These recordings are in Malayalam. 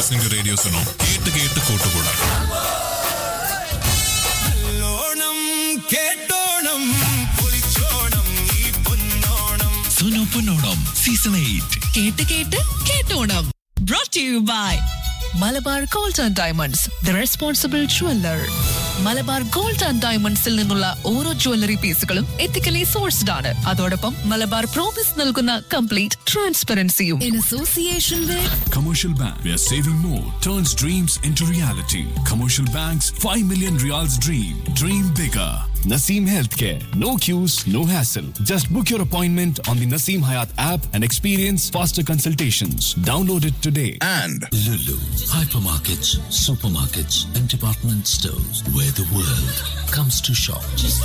listening to Radio Suno. കേട്ട് കേട്ട് കൂട്ടുകൂടാ നല്ലോണം കേട്ടോണം പൊളിച്ചോണം ഈ പൊന്നോണം സുനോ പൊന്നോണം സീസൺ എയ്റ്റ് കേട്ട് കേട്ട് കേട്ടോണം brought to you by Malabar gold and diamonds the responsible jeweller Malabar gold and ഡയമണ്ട്സിൽ നിന്നുള്ള ഓരോ ജ്വല്ലറി പീസുകളും എത്തിക്കലി സോഴ്സ്ഡ് ആണ് അതോടൊപ്പം മലബാർ പ്രോമിസ് നൽകുന്ന കംപ്ലീറ്റ് ട്രാൻസ്പെറൻസിയും in association with Commercial Bank, where saving more turns dreams into reality. Commercial Bank's 5 million reals dream. Dream bigger. Naseem Healthcare. No queues, no hassle. Just book your appointment on the Naseem Hayat app and experience faster consultations. Download it today. And Lulu hypermarkets, supermarkets, and department stores where the world comes to shop.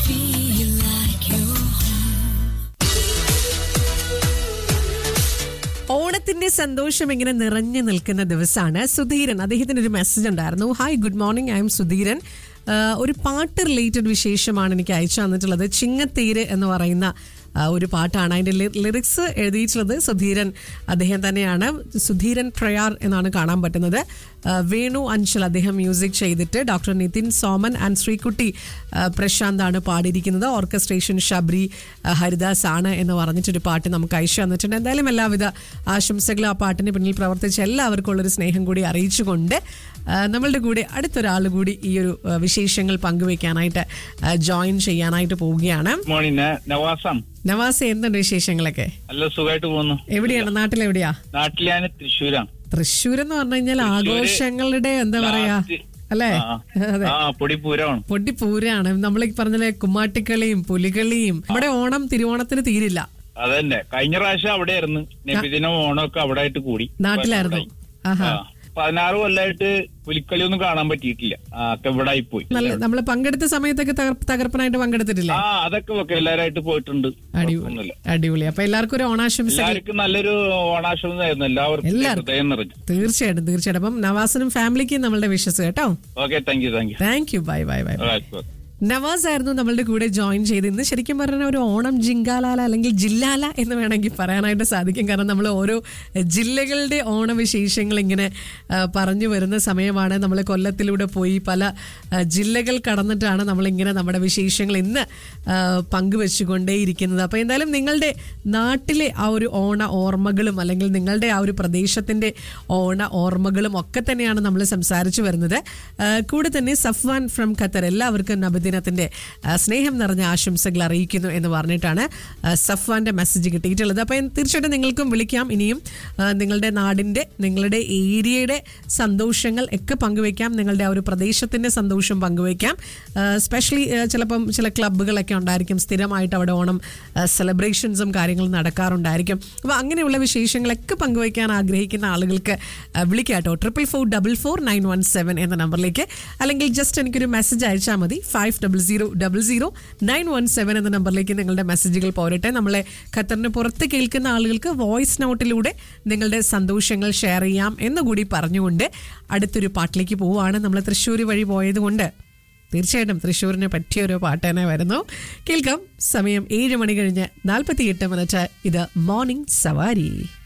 ഓണത്തിന്റെ സന്തോഷം ഇങ്ങനെ നിറഞ്ഞു നിൽക്കുന്ന ദിവസമാണ് സുധീരൻ അദ്ദേഹത്തിന് ഒരു മെസ്സേജ് ഉണ്ടായിരുന്നു hi good morning I am Sudheeran ആ, ഒരു പാട്ട് റിലേറ്റഡ് വിശേഷമാണ് എനിക്ക് അയച്ചു തന്നിട്ടുള്ളത് ചിങ്ങത്തേര് എന്ന് പറയുന്ന ആ, ഒരു പാട്ടാണ് അതിന്റെ ലിറിക്സ് എഴുതിയിട്ടുള്ളത് സുധീരൻ അദ്ദേഹം തന്നെയാണ് സുധീരൻ പ്രയാർ എന്നാണ് കാണാൻ പറ്റുന്നത് ആ, വേണു അഞ്ചൽ അദ്ദേഹം മ്യൂസിക് ചെയ്തിട്ട് ഡോക്ടർ നിതിൻ സോമൻ ആൻഡ് ശ്രീകുട്ടി ആ, പ്രശാന്താണ് പാടിയിരിക്കുന്നത് ഓർക്കസ്ട്രേഷൻ ശബരി ആ, ഹരിദാസ് ആണ് എന്ന് പറഞ്ഞിട്ടൊരു പാട്ട് നമുക്ക് അയച്ചു തന്നിട്ടുണ്ട് എന്തായാലും എല്ലാവിധ ആശംസകളും ആ പാട്ടിന് പിന്നിൽ പ്രവർത്തിച്ച എല്ലാവർക്കും ഉള്ളൊരു സ്നേഹം കൂടി അറിയിച്ചുകൊണ്ട് ആ, നമ്മളുടെ കൂടെ അടുത്തൊരാൾ കൂടി ഈ ഒരു ആ, വിശേഷങ്ങൾ പങ്കുവെക്കാനായിട്ട് ജോയിൻ ചെയ്യാനായിട്ട് പോവുകയാണ് മോർണിംഗ് നവാസാം നവാസ് എന്തുണ്ട് വിശേഷങ്ങളൊക്കെ നല്ല സുഖമായിട്ട് പോകുന്നു എവിടെയാണ് നാട്ടിലെവിടെയാ നാട്ടിലാണ് തൃശ്ശൂരാണ് തൃശ്ശൂർ എന്ന് പറഞ്ഞു കഴിഞ്ഞാൽ തൃശ്ശൂര് ആഘോഷങ്ങളുടെ എന്താ പറയാ ലാസ്റ്റ്. അല്ലേ ആ, അതെ ആ പൊടിപ്പൂരമാണ് പൊട്ടിപ്പൂരാണ് നമ്മൾ ഈ പറഞ്ഞ കുമ്മാട്ടിക്കളിയും പുലികളിയും നമ്മുടെ ഓണം തിരുവോണത്തിന് തീരില്ല അതന്നെ കഴിഞ്ഞ പ്രാവശ്യം അവിടെയായിരുന്നു നബിദിനം ഓണമൊക്കെ അവിടെ ആയിട്ട് കൂടി നാട്ടിലായിരുന്നു. ആഹാ. ആ. പതിനാറ് കൊല്ലമായിട്ട് പുലിക്കളി ഒന്നും കാണാൻ പറ്റിയിട്ടില്ല ആ, ഒക്കെ ഇവിടെ ആയിപ്പോയി നല്ല നമ്മൾ പങ്കെടുത്ത സമയത്തൊക്കെ തകർ- തകർപ്പനായിട്ട് പങ്കെടുത്തിട്ടില്ലേ ആ അതൊക്കെ ഒക്കെ എല്ലാരായിട്ട് പോയിട്ടുണ്ട് അടിപൊളി കുഴപ്പമൊന്നുമില്ല. അടിപൊളി അപ്പൊ എല്ലാവർക്കും ഒരു ഓണാശംസകൾ എല്ലാവർക്കും നല്ലൊരു ഓണാശംസയായിരുന്നു എല്ലാവർക്കും എല്ലാവർക്കും. ഹൃദയം നിറഞ്ഞു തീർച്ചയായിട്ടും തീർച്ചയായിട്ടും അപ്പം നവാസിനും ഫാമിലിക്കും നമ്മളുടെ വിശ്വസ് കേട്ടോ okay thank you thank you thank you bye bye bye okay Navas ആയിരുന്നു നമ്മളുടെ കൂടെ ജോയിൻ ചെയ്ത് ഇന്ന് ശരിക്കും പറഞ്ഞാൽ ഒരു ഓണം ജിങ്കാലാല അല്ലെങ്കിൽ ജില്ലാല എന്ന് വേണമെങ്കിൽ പറയാനായിട്ട് സാധിക്കും കാരണം നമ്മൾ ഓരോ ജില്ലകളുടെ ഓണവിശേഷങ്ങൾ ഇങ്ങനെ ആ, പറഞ്ഞു വരുന്ന സമയമാണ് നമ്മൾ കൊല്ലത്തിലൂടെ പോയി പല ആ, ജില്ലകൾ കടന്നിട്ടാണ് നമ്മളിങ്ങനെ നമ്മുടെ വിശേഷങ്ങൾ ഇന്ന് ആ, പങ്കുവെച്ചുകൊണ്ടേയിരിക്കുന്നത് അപ്പോൾ എന്തായാലും നിങ്ങളുടെ നാട്ടിലെ ആ ഒരു ഓണ ഓർമ്മകളും അല്ലെങ്കിൽ നിങ്ങളുടെ ആ ഒരു പ്രദേശത്തിൻ്റെ ഓണ ഓർമ്മകളും ഒക്കെ തന്നെയാണ് നമ്മൾ സംസാരിച്ചു വരുന്നത് ആ, കൂടെ തന്നെ സഫ്വാൻ ഫ്രം ഖത്തർ എല്ലാവർക്കും നബദിനത്തിന്റെ ആ, സ്നേഹം നിറഞ്ഞ ആശംസകൾ അറിയിക്കുന്നു എന്ന് പറഞ്ഞിട്ടാണ് ആ, സഫ്വാന്റെ മെസ്സേജ് കിട്ടിയിട്ടുള്ളത് അപ്പം തീർച്ചയായിട്ടും നിങ്ങൾക്കും വിളിക്കാം ഇനിയും ആ, നിങ്ങളുടെ നാടിന്റെ നിങ്ങളുടെ ഏരിയയുടെ സന്തോഷങ്ങൾ ഒക്കെ പങ്കുവെക്കാം നിങ്ങളുടെ ആ ഒരു പ്രദേശത്തിന്റെ സന്തോഷം പങ്കുവെക്കാം സ്പെഷ്യലി ചിലപ്പം ചില ക്ലബ്ബുകളൊക്കെ ഉണ്ടായിരിക്കും സ്ഥിരമായിട്ട് അവിടെ ഓണം സെലിബ്രേഷൻസും കാര്യങ്ങളും നടക്കാറുണ്ടായിരിക്കും അപ്പോൾ അങ്ങനെയുള്ള വിശേഷങ്ങളൊക്കെ പങ്കുവയ്ക്കാൻ ആഗ്രഹിക്കുന്ന ആളുകൾക്ക് ആ, വിളിക്കാട്ടോ triple four double four nine one seven എന്ന നമ്പറിലേക്ക് അല്ലെങ്കിൽ ജസ്റ്റ് എനിക്കൊരു മെസ്സേജ് അയച്ചാൽ മതി five double zero double zero nine one seven എന്ന നമ്പറിലേക്ക് നിങ്ങളുടെ മെസ്സേജുകൾ പോരട്ടെ നമ്മളെ ഖത്തറിന് പുറത്ത് കേൾക്കുന്ന ആളുകൾക്ക് വോയിസ് നോട്ടിലൂടെ നിങ്ങളുടെ സന്തോഷങ്ങൾ ഷെയർ ചെയ്യാം എന്നുകൂടി പറഞ്ഞുകൊണ്ട് അടുത്തൊരു പാട്ടിലേക്ക് പോവുകയാണ് നമ്മൾ തൃശ്ശൂർ വഴി പോയതുകൊണ്ട് തീർച്ചയായിട്ടും തൃശ്ശൂരിന് പറ്റിയ ഒരു പാട്ട് തന്നെ വരുന്നു കേൾക്കാം സമയം ഏഴ് മണി കഴിഞ്ഞ് നാൽപ്പത്തി എട്ട് മിനിറ്റ് ഇത് മോർണിംഗ് സവാരി